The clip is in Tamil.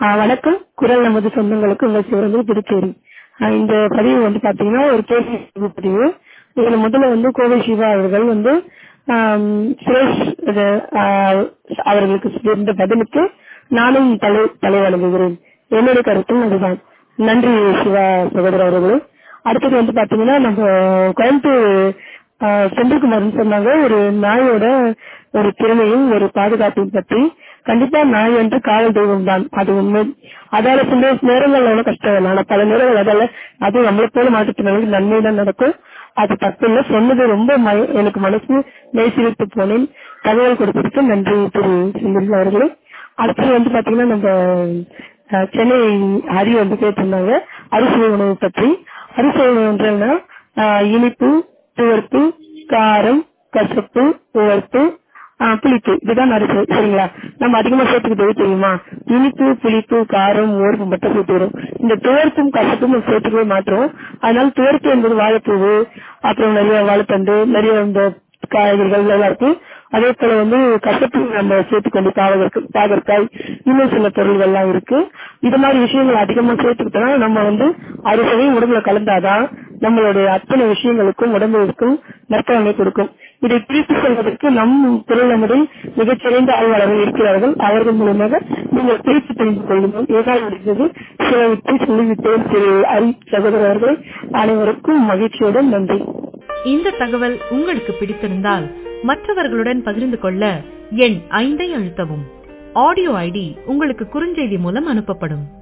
ஆஹ் வணக்கம் குரல் நமது சொந்தங்களுக்கு உங்கள் சிவரம்பு புதுச்சேரி ஆஹ் இந்த பதிவு வந்து பாத்தீங்கன்னா ஒரு கேள்வி பதிவு இதுல முதல்ல வந்து கோவை சிவா அவர்கள் வந்து ஆம், சுரேஷ் இது, ஆஹ், அவர்களுக்கு இருந்த பதிலுக்கு நானும் தலை தலை வழங்குகிறேன் என்னுடைய கருத்தும் அதுதான் நன்றி சிவா சகோதரர் அவர்களே அடுத்தது வந்து பாத்தீங்கன்னா நம்ம கோயம்புத்தூர் ஆஹ், செந்தில்குமார்னு சொன்னாங்க ஒரு நாயோட ஒரு திறமையும் ஒரு பாதுகாப்பையும் பற்றி கண்டிப்பா நாய் வந்து காவல் தெய்வம் தான் அது உண்மை அதால சில நேரங்கள்ல எவ்வளவு கஷ்டம் இல்லை ஆனா பல நேரங்கள் அதால அது நம்மளை போல மாற்றுத்திறனாளிக்கு நன்மை தான் நடக்கும் அது தப்பு இல்லை சொன்னது ரொம்ப மய- எனக்கு மனசு நேசித்து போனேன் தகவல் கொடுத்ததுக்கு நன்றி திரு செந்தில் அவர்களே அடுத்தது வந்து பாத்தீங்கன்னா நம்ம அஹ், சென்னை ஹரி வந்து கேட்டிருந்தாங்க அரிசி உணவு பற்றி அரிசி உணவு என்றால் ஆஹ், இனிப்பு துவர்ப்பு காரம் கசப்பு உவர்ப்பு ஆஹ் புளிப்பு இதுதான் அரிசி சரிங்களா நம்ம அதிகமா சேர்த்துக்கிட்டது தெரியுமா இனிப்பு புளிப்பு காரம் ஓர்ப்பு மட்டும் சேர்த்துக்கிறோம் இந்த துவர்ப்பும் கசப்பும் நம்ம சேர்த்துக்கவே மாட்டோம் அதனால துவர்ப்பு என்பது வாழைப்பூவு அப்புறம் நிறைய வாழைத்தண்டு நிறைய இந்த காய்கறிகள் எல்லாம் இருக்கு அதே போல வந்து கசப்பு நம்ம சேர்த்துக்கொண்டு பாவகற்கு பாகற்காய் இன்னும் சில பொருள்கள் எல்லாம் இருக்கு இது மாதிரி விஷயங்கள் அதிகமா சேர்த்துக்கிட்டோம்னா நம்ம வந்து அரிசையும் உடம்புல கலந்தாதான் நம்மளுடைய அத்தனை விஷயங்களுக்கும் உடம்புக்கும் நற்பலனை கொடுக்கும் இதை பிரித்து சொல்வதற்கு நம் திருநமதில் மிகச்சிறந்த ஆய்வாளர்கள் இருக்கிறார்கள் அவர்கள் மூலமாக நீங்கள் பிரித்து தெரிந்து கொள்ளுங்கள் ஏதாவது இருக்கிறது சில விட்டு சொல்லிவிட்டேன் திரு அரி சகோதரர் அவர்களே அனைவருக்கும் மகிழ்ச்சியுடன் நன்றி இந்த தகவல் உங்களுக்கு பிடித்திருந்தால் மற்றவர்களுடன் பகிர்ந்து கொள்ள எண் ஐந்தை அழுத்தவும் ஆடியோ ஐடி உங்களுக்கு குறுஞ்செய்தி மூலம் அனுப்பப்படும்